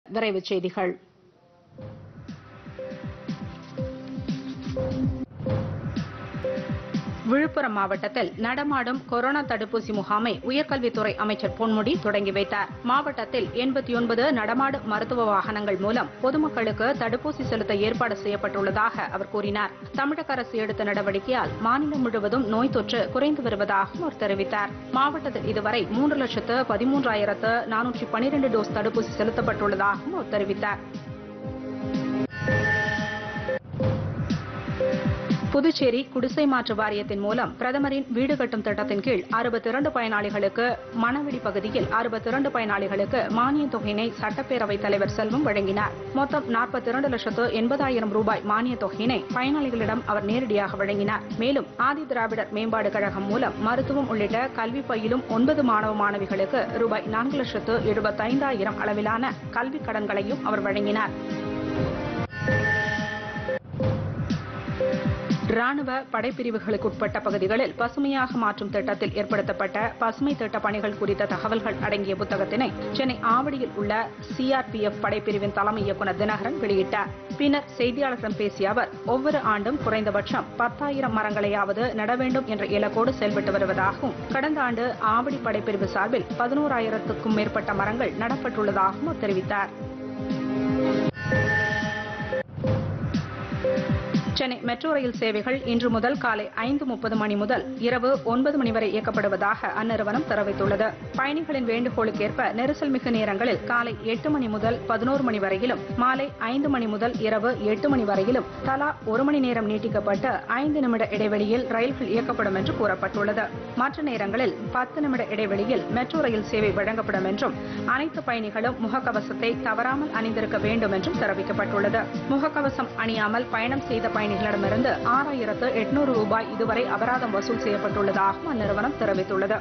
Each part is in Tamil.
விரைவுச் செய்திகள் விழுப்புரம் மாவட்டத்தில் நடமாடும் கொரோனா தடுப்பூசி முகாமை உயர்கல்வித்துறை அமைச்சர் பொன்முடி தொடங்கி வைத்தார் மாவட்டத்தில் எண்பத்தி ஒன்பது நடமாடும் மருத்துவ வாகனங்கள் மூலம் பொதுமக்களுக்கு தடுப்பூசி செலுத்த ஏற்பாடு செய்யப்பட்டுள்ளதாக அவர் கூறினார் தமிழக அரசு எடுத்த நடவடிக்கையால் மாநிலம் முழுவதும் நோய் தொற்று குறைந்து வருவதாகவும் அவர் தெரிவித்தார் மாவட்டத்தில் இதுவரை மூன்று லட்சத்து பதிமூன்றாயிரத்து நானூற்றி பனிரெண்டு டோஸ் தடுப்பூசி செலுத்தப்பட்டுள்ளதாகவும் அவர் தெரிவித்தார் புதுச்சேரி குடிசை மாற்று வாரியத்தின் மூலம் பிரதமரின் வீடு கட்டும் திட்டத்தின் கீழ் அறுபத்தி இரண்டு பயனாளிகளுக்கு மணவெளி பகுதியில் அறுபத்தி இரண்டு பயனாளிகளுக்கு மானியத் தொகையினை சட்டப்பேரவைத் தலைவர் செல்வம் வழங்கினார் மொத்தம் நாற்பத்தி இரண்டு லட்சத்து எண்பதாயிரம் ரூபாய் மானியத் தொகையினை பயனாளிகளிடம் அவர் நேரடியாக வழங்கினார் மேலும் ஆதி திராவிடர் மேம்பாடு கழகம் மூலம் மருத்துவம் உள்ளிட்ட கல்வி பயிலும் ஒன்பது மாணவ மாணவிகளுக்கு ரூபாய் நான்கு லட்சத்து எழுபத்தைந்தாயிரம் அளவிலான கல்விக் கடன்களையும் அவர் வழங்கினார் ராணுவ படைப்பிரிவுகளுக்குட்பட்ட பகுதிகளில் பசுமையாக மாற்றும் திட்டத்தில் ஏற்படுத்தப்பட்ட பசுமை திட்ட பணிகள் குறித்த தகவல்கள் அடங்கிய புத்தகத்தினை சென்னை ஆவடியில் உள்ள சிஆர்பிஎஃப் படைப்பிரிவின் தலைமை இயக்குநர் தினகரன் வெளியிட்டார் பின்னர் செய்தியாளர்களிடம் பேசிய அவர் ஒவ்வொரு ஆண்டும் குறைந்தபட்சம் பத்தாயிரம் மரங்களையாவது நட வேண்டும் என்ற இலக்கோடு செயல்பட்டு வருவதாகவும் கடந்த ஆண்டு ஆவடி படைப்பிரிவு சார்பில் பதினோராயிரத்துக்கும் மேற்பட்ட மரங்கள் நடப்பட்டுள்ளதாகவும் அவர் தெரிவித்தார் சென்னை மெட்ரோ ரயில் சேவைகள் இன்று முதல் காலை ஐந்து முப்பது மணி முதல் இரவு ஒன்பது மணி வரை இயக்கப்படுவதாக அந்நிறுவனம் தெரிவித்துள்ளது பயணிகளின் வேண்டுகோளுக்கேற்ப நெரிசல் மிகு நேரங்களில் காலை எட்டு மணி முதல் பதினோரு மணி வரையிலும் மாலை ஐந்து மணி முதல் இரவு எட்டு மணி வரையிலும் தலா ஒரு மணி நேரம் நீட்டிக்கப்பட்டு ஐந்து நிமிட இடைவெளியில் ரயில்கள் இயக்கப்படும் என்று கூறப்பட்டுள்ளது மற்ற நேரங்களில் பத்து நிமிட இடைவெளியில் மெட்ரோ ரயில் சேவை வழங்கப்படும் என்றும் அனைத்து பயணிகளும் முகக்கவசத்தை தவறாமல் அணிந்திருக்க வேண்டும் என்றும் தெரிவிக்கப்பட்டுள்ளது முகக்கவசம் அணியாமல் பயணம் செய்த பயணிகளிடமிருந்து ஆறாயிரத்து எட்நூறு ரூபாய் இதுவரை அபராதம் வசூல் செய்யப்பட்டுள்ளதாகவும் அந்நிறுவனம் தெரிவித்துள்ளது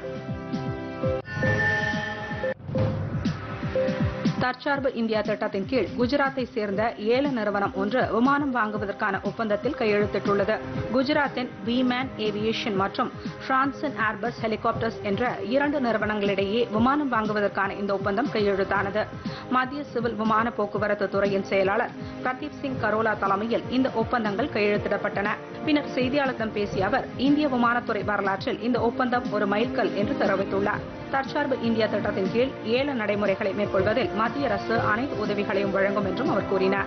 தற்சார்பு இந்தியா திட்டத்தின் கீழ் குஜராத்தை சேர்ந்த ஏல நிறுவனம் ஒன்று விமானம் வாங்குவதற்கான ஒப்பந்தத்தில் கையெழுத்திட்டுள்ளது குஜராத்தின் விமேன் ஏவியேஷன் மற்றும் பிரான்சின் ஏர்பஸ் ஹெலிகாப்டர்ஸ் என்ற இரண்டு நிறுவனங்களிடையே விமானம் வாங்குவதற்கான இந்த ஒப்பந்தம் கையெழுத்தானது மத்திய சிவில் விமான போக்குவரத்து துறையின் செயலாளர் பிரதீப் சிங் கரோலா தலைமையில் இந்த ஒப்பந்தங்கள் கையெழுத்திடப்பட்டன பின்னர் செய்தியாளர்களிடம் பேசிய அவர் இந்திய விமானத்துறை வரலாற்றில் இந்த ஒப்பந்தம் ஒரு மைல்கல் என்று தெரிவித்துள்ளார் தற்சார்பு இந்தியா திட்டத்தின் கீழ் ஏல நடைமுறைகளை மேற்கொள்வதில் மத்திய அரசு அனைத்து உதவிகளையும் வழங்கும் என்றும் அவர் கூறினார்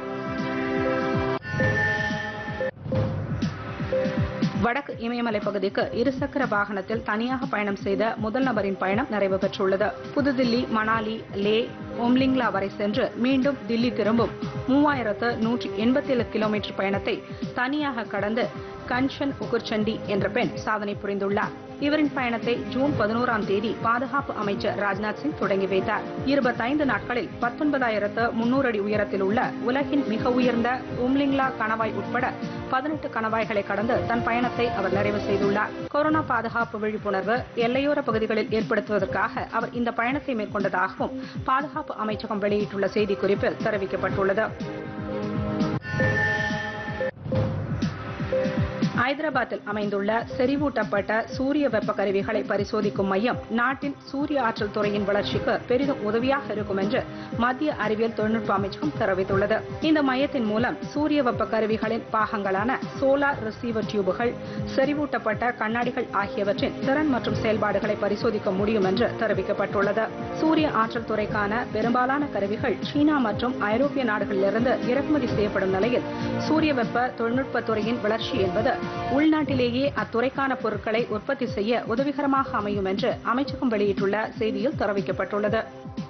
வடக்கு இமயமலை பகுதிக்கு இருசக்கர வாகனத்தில் தனியாக பயணம் செய்த முதல் நபரின் பயணம் நிறைவு பெற்றுள்ளது புதுதில்லி மணாலி லே ஒம்லிங்லா வரை சென்று மீண்டும் தில்லி திரும்பும் மூவாயிரத்து நூற்றி எண்பத்தி ஏழு கிலோமீட்டர் பயணத்தை தனியாக கடந்து கஞ்சன் உகுர்சண்டி என்ற பெண் சாதனை புரிந்துள்ளார் இவரின் பயணத்தை ஜூன் பதினோராம் தேதி பாதுகாப்பு அமைச்சர் ராஜ்நாத் சிங் தொடங்கி வைத்தார் இருபத்தைந்து நாட்களில் பத்தொன்பதாயிரத்து முன்னூறு அடி உயரத்தில் உள்ள உலகின் மிக உயர்ந்த உம்லிங்லா கணவாய் உட்பட பதினெட்டு கணவாய்களை கடந்து தன் பயணத்தை அவர் நிறைவு செய்துள்ளார் கொரோனா பாதுகாப்பு விழிப்புணர்வு எல்லையோர பகுதிகளில் ஏற்படுத்துவதற்காக அவர் இந்த பயணத்தை மேற்கொண்டதாகவும் பாதுகாப்பு அமைச்சகம் வெளியிட்டுள்ள செய்திக்குறிப்பில் தெரிவிக்கப்பட்டுள்ளது ஐதராபாத்தில் அமைந்துள்ள செறிவூட்டப்பட்ட சூரிய வெப்ப கருவிகளை பரிசோதிக்கும் மையம் நாட்டின் சூரிய ஆற்றல் துறையின் வளர்ச்சிக்கு பெரிதும் உதவியாக இருக்கும் என்று மத்திய அறிவியல் தொழில்நுட்ப அமைச்சகம் தெரிவித்துள்ளது இந்த மையத்தின் மூலம் சூரிய வெப்ப கருவிகளின் பாகங்களான சோலார் ரிசீவர் டியூபுகள் செறிவூட்டப்பட்ட கண்ணாடிகள் ஆகியவற்றின் திறன் மற்றும் செயல்பாடுகளை பரிசோதிக்க முடியும் என்று தெரிவிக்கப்பட்டுள்ளது சூரிய ஆற்றல் துறைக்கான பெரும்பாலான கருவிகள் சீனா மற்றும் ஐரோப்பிய நாடுகளிலிருந்து இறக்குமதி செய்யப்படும் நிலையில் சூரிய வெப்ப தொழில்நுட்ப துறையின் வளர்ச்சி என்பது உள்நாட்டிலேயே அத்துறைக்கான பொருட்களை உற்பத்தி செய்ய உதவிகரமாக அமையும் என்று அமைச்சகம் வெளியிட்டுள்ள செய்தியில் தெரிவிக்கப்பட்டுள்ளது